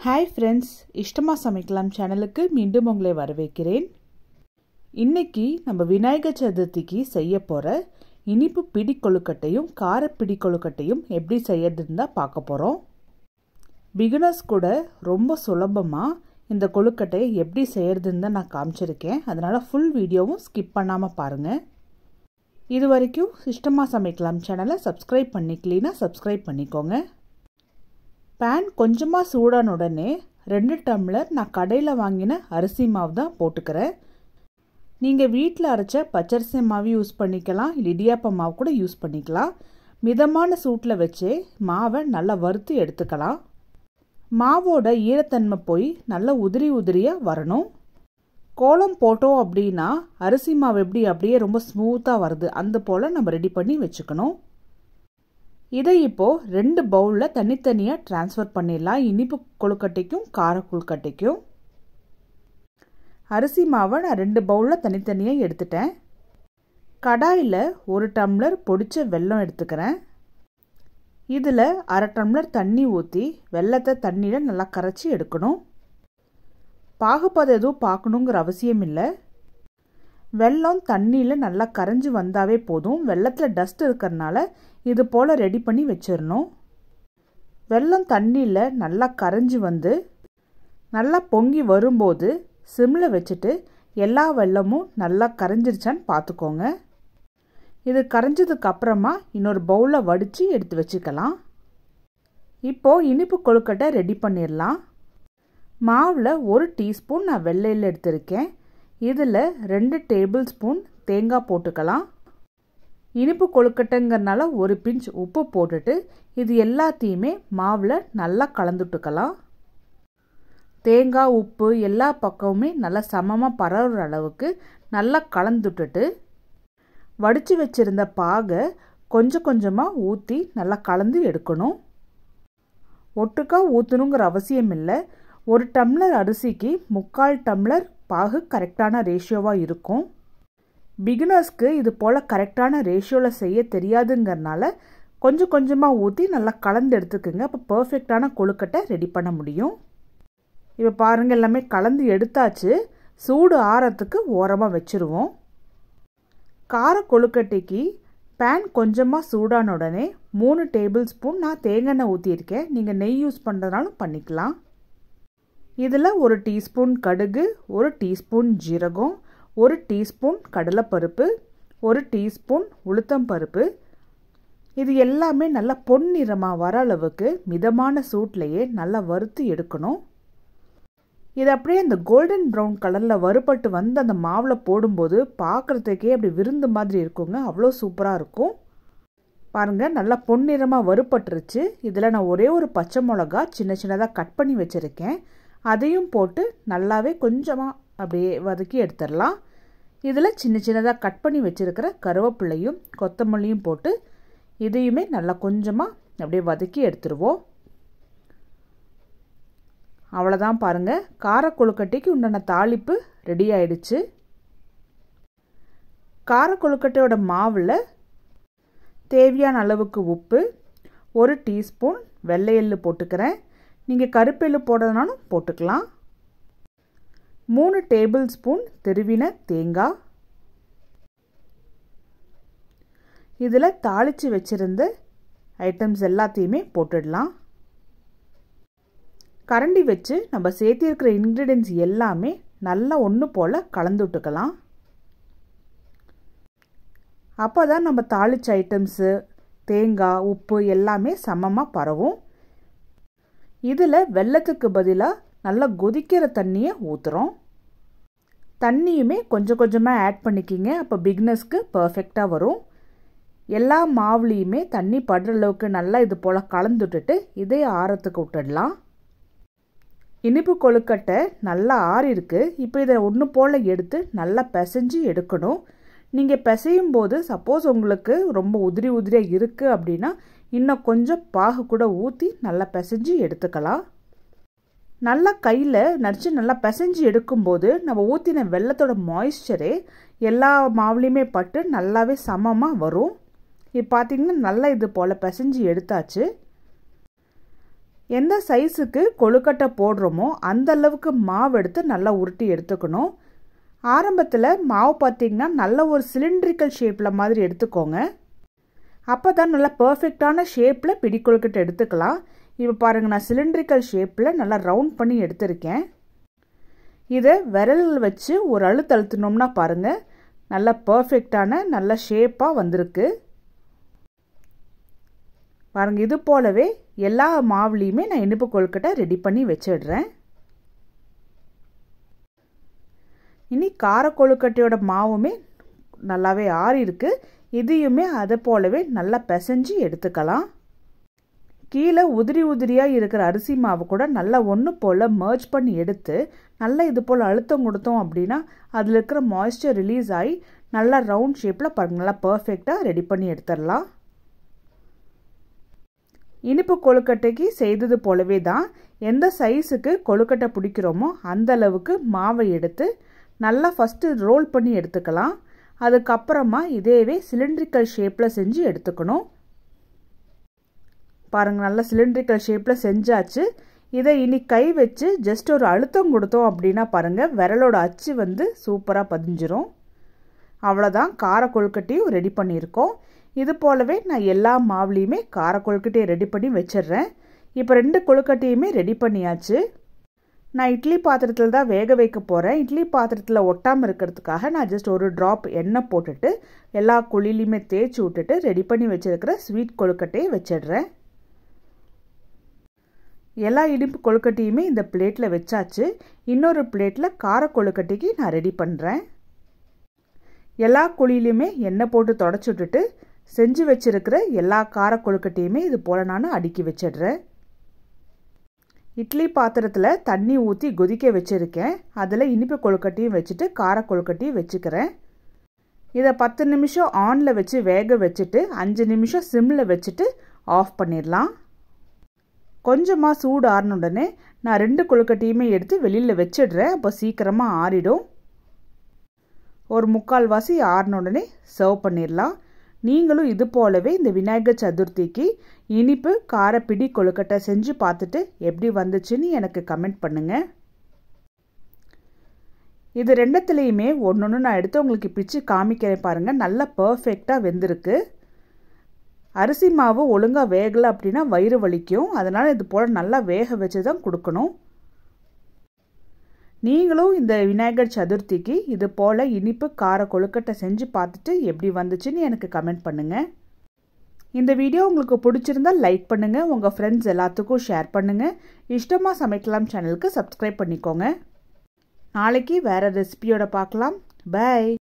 hi friends இஷ்டமாக சமைக்கலாம் சேனலுக்கு மீண்டும் உங்களை வரவேற்கிறேன் இன்னைக்கு நம்ம விநாயகர் சதுர்த்திக்கு செய்ய போகிற இனிப்பு பிடி கொழுக்கட்டையும் கார பிடி கொழுக்கட்டையும் எப்படி செய்யறதுன்னு தான் பார்க்க போகிறோம் பிகினர்ஸ் கூட ரொம்ப சுலபமாக இந்த கொழுக்கட்டையை எப்படி செய்யறதுன்னு தான் நான் காமிச்சிருக்கேன் அதனால் ஃபுல் வீடியோவும் ஸ்கிப் பண்ணாமல் பாருங்கள் இது வரைக்கும் இஷ்டமாக சமைக்கலாம் சேனலை சப்ஸ்கிரைப் பண்ணிக்கலினா சப்ஸ்கிரைப் பண்ணிக்கோங்க பேன் கொஞ்சமாக சூடான உடனே ரெண்டு டம்ளர் நான் கடையில் வாங்கின அரிசி மாவு தான் போட்டுக்கிறேன் நீங்கள் வீட்டில் அரைச்ச பச்சரிசி மாவு யூஸ் பண்ணிக்கலாம் இல்லை இடியாப்ப மாவு கூட யூஸ் பண்ணிக்கலாம் மிதமான சூட்டில் வச்சு மாவை நல்லா வறுத்து எடுத்துக்கலாம் மாவோட ஈரத்தன்மை போய் நல்லா உதிரி உதிரியாக வரணும் கோலம் போட்டோம் அப்படின்னா அரிசி மாவு எப்படி அப்படியே ரொம்ப ஸ்மூத்தாக வருது அந்த போல் நம்ம ரெடி பண்ணி வச்சுக்கணும் இதை இப்போது ரெண்டு பவுலில் தனித்தனியாக ட்ரான்ஸ்ஃபர் பண்ணிடலாம் இனிப்பு கொழுக்கட்டைக்கும் கார கொழுக்கட்டைக்கும் அரிசி மாவை நான் ரெண்டு பவுலில் தனித்தனியாக எடுத்துட்டேன் கடாயில் ஒரு டம்ளர் பொடிச்ச வெல்லம் எடுத்துக்கிறேன் இதில் அரை டம்ளர் தண்ணி ஊற்றி வெள்ளத்தை தண்ணியில் நல்லா கரைச்சி எடுக்கணும் பாகுபாதம் எதுவும் பார்க்கணுங்கிற அவசியம் இல்லை வெள்ளம் தண்ணியில் நல்லா கரைஞ்சி வந்தாவே போதும் வெள்ளத்தில் டஸ்ட் இருக்கிறனால இது போல் ரெடி பண்ணி வச்சிடணும் வெள்ளம் தண்ணியில் நல்லா கரைஞ்சி வந்து நல்லா பொங்கி வரும்போது சிம்மில் வச்சுட்டு எல்லா வெள்ளமும் நல்லா கரைஞ்சிருச்சான்னு பார்த்துக்கோங்க இது கரைஞ்சதுக்கு அப்புறமா இன்னொரு பவுலில் வடித்து எடுத்து வச்சுக்கலாம் இப்போது இனிப்பு கொழுக்கட்டை ரெடி பண்ணிடலாம் மாவில் ஒரு டீஸ்பூன் நான் வெள்ளையில் எடுத்திருக்கேன் இதில் ரெண்டு டேபிள் ஸ்பூன் தேங்காய் போட்டுக்கலாம் இனிப்பு கொழுக்கட்டைங்கிறனால ஒரு பிஞ்ச் உப்பு போட்டுட்டு இது எல்லாத்தையுமே மாவில் நல்லா கலந்துட்டுக்கலாம் தேங்காய் உப்பு எல்லா பக்கமுமே நல்லா சமமாக பரவுற அளவுக்கு நல்லா கலந்துட்டுட்டு வடித்து வச்சுருந்த பாகை கொஞ்சம் கொஞ்சமாக ஊற்றி நல்லா கலந்து எடுக்கணும் ஒட்டுக்கா ஊற்றணுங்கிற அவசியம் இல்லை ஒரு டம்ளர் அரிசிக்கு முக்கால் டம்ளர் பாகு கரெக்டான ரேஷியோவாக இருக்கும் பிகினர்ஸ்க்கு இது போல் கரெக்டான ரேஷியோவில் செய்ய தெரியாதுங்கிறனால கொஞ்சம் கொஞ்சமாக ஊற்றி நல்லா கலந்து எடுத்துக்கோங்க அப்போ பர்ஃபெக்டான கொழுக்கட்டை ரெடி பண்ண முடியும் இப்போ பாருங்கள் எல்லாமே கலந்து எடுத்தாச்சு சூடு ஆறத்துக்கு ஓரமாக வச்சுருவோம் கார கொழுக்கட்டைக்கு பேன் கொஞ்சமாக சூடான உடனே மூணு டேபிள் ஸ்பூன் நான் தேங்காய் ஊற்றியிருக்கேன் நீங்கள் நெய் யூஸ் பண்ணுறதுனாலும் பண்ணிக்கலாம் இதில் ஒரு டீஸ்பூன் கடுகு ஒரு டீஸ்பூன் ஜீரகம் ஒரு டீஸ்பூன் கடலைப்பருப்பு ஒரு டீஸ்பூன் உளுத்தம் பருப்பு இது எல்லாமே நல்லா பொன்னிறமாக வர அளவுக்கு மிதமான சூட்லேயே நல்லா வறுத்து எடுக்கணும் இது அப்படியே அந்த கோல்டன் ப்ரௌன் கலரில் வறுபட்டு வந்து அந்த மாவில் போடும்போது பார்க்குறதுக்கே அப்படி விருந்து மாதிரி இருக்குங்க அவ்வளோ சூப்பராக இருக்கும் பாருங்கள் நல்லா பொன்னிறமாக வறுபட்டுருச்சு இதில் நான் ஒரே ஒரு பச்சை மிளகா சின்ன சின்னதாக கட் பண்ணி வச்சுருக்கேன் அதையும் போட்டு நல்லாவே கொஞ்சமாக அப்படியே வதக்கி எடுத்துடலாம் இதில் சின்ன சின்னதாக கட் பண்ணி வச்சுருக்கிற கருவேப்பிள்ளையும் கொத்தமல்லியும் போட்டு இதையுமே நல்லா கொஞ்சமாக அப்படியே வதக்கி எடுத்துருவோம் அவ்வளோதான் பாருங்கள் கார கொழுக்கட்டைக்கு உண்டான தாளிப்பு ரெடி ஆயிடுச்சு கார கொழுக்கட்டையோட மாவில் தேவையான அளவுக்கு உப்பு ஒரு டீஸ்பூன் வெள்ளை எள்ளு போட்டுக்கிறேன் நீங்கள் கருப்பெள்ளு போடுறதுனாலும் போட்டுக்கலாம் மூணு டேபிள் ஸ்பூன் திருவின தேங்காய் இதில் தாளித்து வச்சுருந்த ஐட்டம்ஸ் எல்லாத்தையுமே போட்டுடலாம் கரண்டி வச்சு நம்ம சேர்த்திருக்கிற இன்க்ரீடியன்ஸ் எல்லாமே நல்லா ஒன்று போல் கலந்து விட்டுக்கலாம் அப்போ தான் நம்ம தாளிச்ச ஐட்டம்ஸு தேங்காய் உப்பு எல்லாமே சமமாக பரவும் இதில் வெள்ளத்துக்கு பதிலாக நல்லா கொதிக்கிற தண்ணியை ஊற்றுறோம் தண்ணியுமே கொஞ்சம் கொஞ்சமாக ஆட் பண்ணிக்கிங்க அப்போ பிக்னஸ்க்கு பர்ஃபெக்டாக வரும் எல்லா மாவுலேயுமே தண்ணி படுற அளவுக்கு நல்லா இது போல் கலந்துட்டுட்டு இதே ஆரத்துக்கு விட்டுடலாம் இனிப்பு கொழுக்கட்டை நல்லா ஆறிருக்கு இப்போ இதை ஒன்று போல் எடுத்து நல்லா பிசைஞ்சு எடுக்கணும் நீங்கள் பிசையும் போது சப்போஸ் உங்களுக்கு ரொம்ப உதிரி உதிரியாக இருக்குது அப்படின்னா இன்னும் கொஞ்சம் பாகு கூட ஊற்றி நல்லா பிசைஞ்சு எடுத்துக்கலாம் நல்லா கையில் நடிச்சு நல்லா பிசைஞ்சு எடுக்கும்போது நம்ம ஊற்றின வெள்ளத்தோட மாய்ஸ்சரே எல்லா மாவுலேயுமே பட்டு நல்லாவே சமமாக வரும் இப்போ பார்த்திங்கன்னா நல்லா இது போல் பிசைஞ்சு எடுத்தாச்சு எந்த சைஸுக்கு கொழுக்கட்டை போடுறோமோ அந்த அளவுக்கு மாவு எடுத்து நல்லா உருட்டி எடுத்துக்கணும் ஆரம்பத்தில் மாவு பார்த்திங்கன்னா நல்ல ஒரு சிலிண்ட்ரிக்கல் ஷேப்பில் மாதிரி எடுத்துக்கோங்க அப்போ தான் நல்லா பர்ஃபெக்டான ஷேப்பில் பிடி கொழுக்கட்டை எடுத்துக்கலாம் இப்போ பாருங்கள் நான் சிலிண்ட்ரிக்கல் ஷேப்பில் நல்லா ரவுண்ட் பண்ணி எடுத்திருக்கேன் இதை விரல் வச்சு ஒரு அழுத்து அழுத்தினோம்னா பாருங்கள் நல்ல பர்ஃபெக்டான நல்ல ஷேப்பாக வந்திருக்கு பாருங்க இது போலவே எல்லா மாவுலேயுமே நான் இனிப்பு கொழுக்கட்டை ரெடி பண்ணி வச்சிடுறேன் இனி கார கொழுக்கட்டையோட மாவுமே நல்லாவே ஆறி இருக்கு இதையுமே அதை போலவே நல்லா பிசைஞ்சு எடுத்துக்கலாம் கீழே உதிரி உதிரியாக இருக்கிற அரிசி மாவு கூட நல்லா ஒன்று போல் மர்ஜ் பண்ணி எடுத்து நல்லா இது போல் அழுத்தம் கொடுத்தோம் அப்படின்னா அதில் இருக்கிற மாய்ஸ்சர் ரிலீஸ் ஆகி நல்லா ரவுண்ட் ஷேப்பில் பாருங்கள் நல்லா பர்ஃபெக்டாக ரெடி பண்ணி எடுத்துடலாம் இனிப்பு கொழுக்கட்டைக்கு செய்தது போலவே தான் எந்த சைஸுக்கு கொழுக்கட்டை பிடிக்கிறோமோ அந்த அளவுக்கு மாவை எடுத்து நல்லா ஃபஸ்ட்டு ரோல் பண்ணி எடுத்துக்கலாம் அதுக்கப்புறமா இதேவே சிலிண்ட்ரிக்கல் ஷேப்பில் செஞ்சு எடுத்துக்கணும் பாருங்கள் நல்லா சிலிண்ட்ரிக்கல் ஷேப்பில் செஞ்சாச்சு இதை இனி கை வச்சு ஜஸ்ட் ஒரு அழுத்தம் கொடுத்தோம் அப்படின்னா பாருங்கள் விரலோட அச்சு வந்து சூப்பராக பதிஞ்சிரும் அவ்வளோதான் கார கொழுக்கட்டையும் ரெடி பண்ணியிருக்கோம் இது போலவே நான் எல்லா மாவுலேயுமே கார கொழுக்கட்டையை ரெடி பண்ணி வச்சிடுறேன் இப்போ ரெண்டு கொழுக்கட்டையுமே ரெடி பண்ணியாச்சு நான் இட்லி பாத்திரத்தில் தான் வேக வைக்க போகிறேன் இட்லி பாத்திரத்தில் ஒட்டாமல் இருக்கிறதுக்காக நான் ஜஸ்ட் ஒரு ட்ராப் எண்ணெய் போட்டுட்டு எல்லா குழிலையுமே தேய்ச்சி விட்டுட்டு ரெடி பண்ணி வச்சுருக்கிற ஸ்வீட் கொழுக்கட்டையை வச்சிடுறேன் எல்லா இனிப்பு கொழுக்கட்டையுமே இந்த பிளேட்டில் வச்சாச்சு இன்னொரு பிளேட்டில் கார கொழுக்கட்டைக்கு நான் ரெடி பண்ணுறேன் எல்லா குழியிலையுமே எண்ணெய் போட்டு தொடச்சி விட்டுட்டு செஞ்சு வச்சுருக்கிற எல்லா கார கொழுக்கட்டையுமே இது போல் நான் அடுக்கி வச்சிடுறேன் இட்லி பாத்திரத்தில் தண்ணி ஊற்றி கொதிக்க வச்சுருக்கேன் அதில் இனிப்பு கொழுக்கட்டையும் வச்சுட்டு கார கொழுக்கட்டையும் வச்சுக்கிறேன் இதை பத்து நிமிஷம் ஆனில் வச்சு வேக வச்சுட்டு அஞ்சு நிமிஷம் சிம்மில் வச்சுட்டு ஆஃப் பண்ணிடலாம் கொஞ்சமாக சூடு ஆறின உடனே நான் ரெண்டு கொழுக்கட்டையுமே எடுத்து வெளியில் வச்சிடுறேன் அப்போ சீக்கிரமாக ஆறிடும் ஒரு முக்கால் வாசி ஆறின உடனே சர்வ் பண்ணிடலாம் நீங்களும் இது போலவே இந்த விநாயகர் சதுர்த்திக்கு இனிப்பு காரப்பிடி கொழுக்கட்டை செஞ்சு பார்த்துட்டு எப்படி வந்துச்சுன்னு எனக்கு கமெண்ட் பண்ணுங்கள் இது ரெண்டத்துலேயுமே ஒன்று ஒன்று நான் எடுத்து உங்களுக்கு பிச்சு காமிக்கிறேன் பாருங்கள் நல்லா பர்ஃபெக்டாக வெந்திருக்கு அரிசி மாவு ஒழுங்காக வேகலை அப்படின்னா வயிறு வலிக்கும் அதனால் இது போல் நல்லா வேக வச்சு தான் கொடுக்கணும் நீங்களும் இந்த விநாயகர் சதுர்த்திக்கு இது போல் இனிப்பு கார கொழுக்கட்டை செஞ்சு பார்த்துட்டு எப்படி வந்துச்சுன்னு எனக்கு கமெண்ட் பண்ணுங்கள் இந்த வீடியோ உங்களுக்கு பிடிச்சிருந்தால் லைக் பண்ணுங்கள் உங்கள் ஃப்ரெண்ட்ஸ் எல்லாத்துக்கும் ஷேர் பண்ணுங்கள் இஷ்டமாக சமைக்கலாம் சேனலுக்கு சப்ஸ்கிரைப் பண்ணிக்கோங்க நாளைக்கு வேறு ரெசிபியோட பார்க்கலாம் பாய்